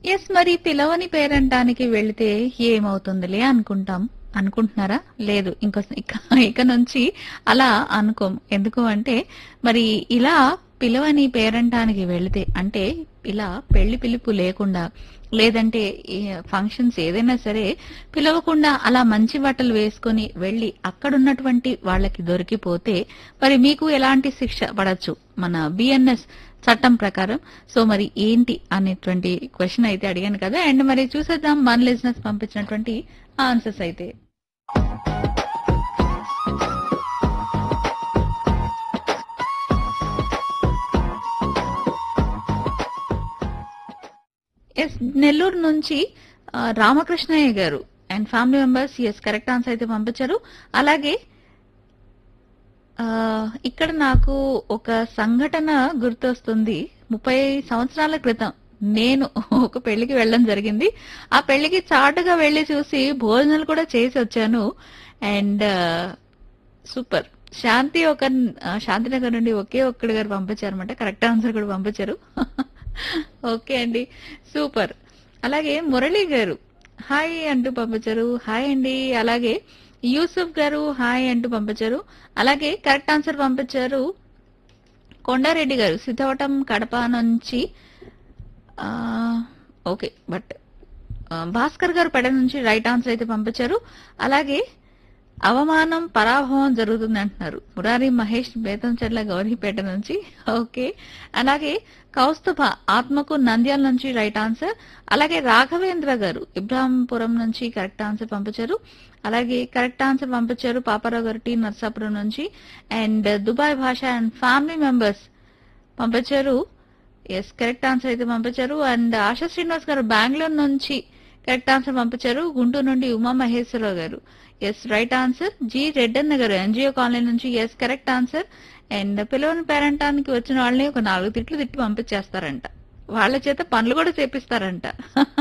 yes మరి పిలవని పేరంటానికి వెళితే ఏమవుతుందిలే అనుకుంటాం అనుకుంటున్నారా లేదు ఇంకో ఇక ఇక నుంచి అలా అనుకోం ఎందుకు అంటే మరి ఇలా పిలవని పేరంటానికి వెళితే అంటే ఇలా పెళ్లి పిలుపు లేకుండా లేదంటే ఫంక్షన్స్ ఏదైనా సరే పిలవకుండా అలా మంచి బట్టలు వేసుకొని వెళ్లి అక్కడున్నటువంటి వాళ్ళకి దొరికిపోతే మరి మీకు ఎలాంటి శిక్ష పడచ్చు మన బిఎన్ఎస్ చట్టం ప్రకారం సో మరి ఏంటి అనేటువంటి క్వశ్చన్ అయితే అడిగాను కదా అండ్ మరి చూసేద్దాం మన లిజినెస్ పంపించినటువంటి ఆన్సర్స్ అయితే ఎస్ నెల్లూరు నుంచి ఆ, రామకృష్ణయ్య గారు and family members yes correct answer అయితే పంపించారు అలాగే ఆ, ఇక్కడ నాకు ఒక సంఘటన గుర్తొస్తుంది ముప్పై సంవత్సరాల క్రితం నేను ఒక పెళ్లికి వెళ్ళడం జరిగింది ఆ పెళ్లికి చాటుగా వెళ్లి చూసి భోజనాలు కూడా చేసి వచ్చాను అండ్ సూపర్ శాంతి ఒక ఆ, శాంతినగర్ నుండి ఒకే ఒక్కడి గారు పంపించారన్నమాట కరెక్ట్ ఆన్సర్ కూడా పంపించారు ఓకే అండి సూపర్ అలాగే మురళి గారు హాయ్ అంటూ పంపించారు హాయ్ అండి అలాగే యూసుఫ్ గారు హాయ్ అంటూ పంపించారు అలాగే కరెక్ట్ ఆన్సర్ పంపించారు కొండారెడ్డి గారు సిద్ధవటం కడప నుంచి ఆ, ఓకే బట్ ఆ, భాస్కర్ గారు పెడ నుంచి రైట్ ఆన్సర్ అయితే పంపించారు అలాగే అవమానం పరాభవం జరుగుతుంది అంటున్నారు మురారి మహేష్ బేతంచెర్ల గౌరీపేట నుంచి ఓకే అలాగే కౌస్తుభ ఆత్మకు నంద్యాల నుంచి రైట్ ఆన్సర్ అలాగే రాఘవేంద్ర గారు ఇబ్రాహింపురం నుంచి కరెక్ట్ ఆన్సర్ పంపించారు అలాగే కరెక్ట్ ఆన్సర్ పంపించారు పాపారావు గారు టీ నర్సాపురం నుంచి and Dubai Basha and family members పంపించారు ఎస్ కరెక్ట్ ఆన్సర్ అయితే పంపించారు అండ్ ఆశా శ్రీనివాస్ గారు బెంగళూరు నుంచి కరెక్ట్ ఆన్సర్ పంపించారు గుంటూరు నుండి ఉమా మహేశ్వరరావు గారు yes right answer G Reddanna గారు ఎన్జిఓ కాలనీ నుంచి ఎస్ కరెక్ట్ ఆన్సర్ అండ్ పిలవని పేరంటానికి వచ్చిన వాళ్ళని ఒక నాలుగు తిట్లు తిట్టి పంపించేస్తారంట వాళ్ళ చేత పనులు కూడా చేపిస్తారంట